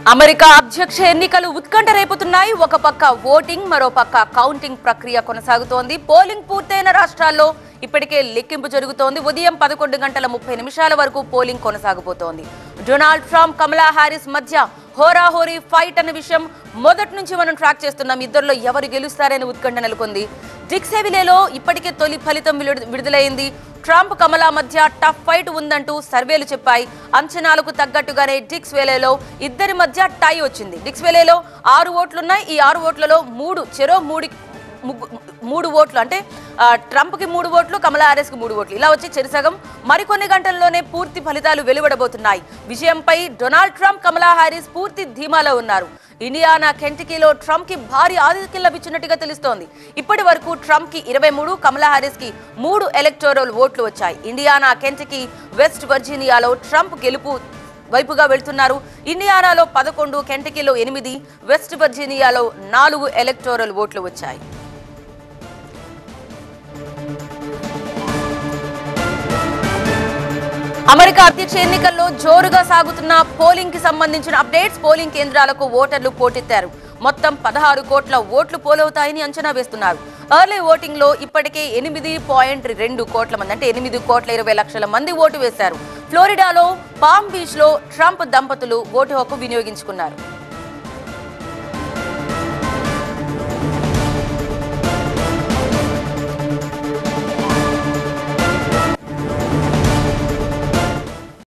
America అధ్యక్ష ఎన్నికలు ఉత్కంఠ రేపుతున్నాయి ఒక పక్క ఓటింగ్ మరో పక్క కౌంటింగ్ ప్రక్రియ కొనసాగుతోంది పోలింగ్ పూర్తయిన రాష్ట్రాల్లో ఇప్పటికే లెక్కింపు జరుగుతోంది ఉదయం పదకొండు గంటల ముప్పై నిమిషాల వరకు పోలింగ్ కొనసాగబోతోంది డొనాల్డ్ ట్రంప్ కమలా హ్యారిస్ మధ్య హోరాహోరీ ఫైట్ అనే విషయం మొదటి నుంచి మనం ట్రాక్ చేస్తున్నాం ఇద్దరిలో ఎవరు గెలుస్తారనే ఉత్కంఠ నెలకొంది డిక్సెవిలేలో ఇప్పటికే తొలి ఫలితం విడుద- విడుదలైంది ట్రంప్ కమలా మధ్య టఫ్ ఫైట్ ఉందంటూ సర్వేలు చెప్పాయి అంచనాలకు తగ్గట్టుగానే డిక్స్ వేలేలో ఇద్దరి మధ్య టై వచ్చింది డిక్స్ వేలేలో ఆరు ఓట్లున్నాయి ఈ ఆరు ఓట్లలో మూడు చెరో మూడు ముగ్గు- మూడు ఓట్లు అంటే ఆ, ట్రంప్కి మూడు ఓట్లు కమలా హారిస్కి మూడు ఓట్లు ఇలా వచ్చి చెరిసగం మరికొన్ని గంటల్లోనే పూర్తి ఫలితాలు వెలువడబోతున్నాయి విజయంపై డొనాల్డ్ ట్రంప్ కమలా హారిస్ పూర్తి ధీమాలో ఉన్నారు ఇండియానా కెంటకీలో ట్రంప్ కి భారీ ఆధిక్యం లభించినట్టుగా తెలుస్తోంది ఇప్పటి వరకు ట్రంప్ కి ఇరవై మూడు కమలా హారిస్ కి మూడు ఎలక్టోరల్ ఓట్లు వచ్చాయి ఇండియానా కెంటకీ వెస్ట్ వర్జీనియాలో ట్రంప్ గెలుపు వైపుగా వెళ్తున్నారు ఇండియానాలో పదకొండు కెంటకీలో ఎనిమిది వెస్ట్ వర్జీనియాలో నాలుగు ఎలక్టోరల్ ఓట్లు వచ్చాయి అమెరికా అధ్యక్ష ఎన్నికల్లో జోరుగా సాగుతున్న పోలింగ్ కి సంబంధించిన అప్డేట్స్ పోలింగ్ కేంద్రాలకు ఓటర్లు పోటెత్తారు మొత్తం పదహారు కోట్ల ఓట్లు పోలవుతాయని అంచనా వేస్తున్నారు ఎర్లీ ఓటింగ్ లో ఇప్పటికే ఎనిమిది పాయింట్ రెండు కోట్ల మంది అంటే ఎనిమిది కోట్ల ఇరవై లక్షల మంది ఓటు వేశారు ఫ్లోరిడాలో పామ్ బీచ్ లో ట్రంప్ దంపతులు ఓటు హక్కు వినియోగించుకున్నారు